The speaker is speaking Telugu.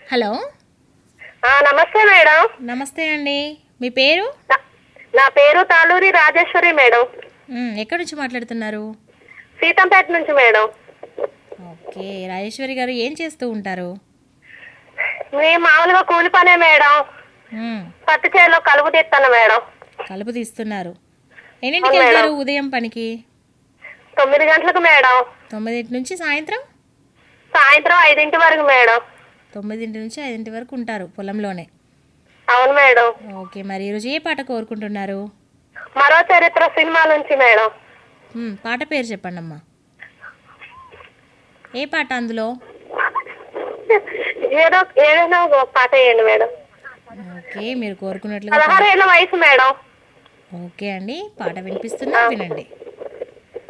హలో ఆ, నమస్తే మేడం నమస్తే అండి మీ పేరు నా- నా పేరు తాలూరి రాజేశ్వరి మేడం మ్, ఎక్కడి నుంచి మాట్లాడుతున్నారు సీతంపేట నుంచి మేడం ఓకే రాజేశ్వరి గారు ఏం చేస్తూ ఉంటారు మేము మామూలుగా కూలి పనే మేడం మ్, పత్తి చేలో కలుపు తీస్తాను మేడం కలుపు తీస్తున్నారు ఎన్నింటికి వెళ్తారు ఉదయం పనికి తొమ్మిది గంటలకు మేడం తొమ్మిదింటి నుంచి సాయంత్రం సాయంత్రం ఐదింటి వరకు మేడం తొమ్మిదింటి నుంచి ఐదింటి వరకు ఉంటారు పొలంలోనే అవును మేడం ఓకే మరి ఈరోజు ఏ పాట కోరుకుంటున్నారు మరో చరిత్ర సినిమా నుంచి మేడం మ్, పాట పేరు చెప్పండి అమ్మా ఏ పాట అందులో ఏదో ఏదైనా ఒక పాట వేయండి మేడం ఓకే మీరు కోరుకున్నట్లుగా పదహారు ఏళ్ళ వయసు మేడం ఓకే అండి పాట వినిపిస్తున్నా వినండి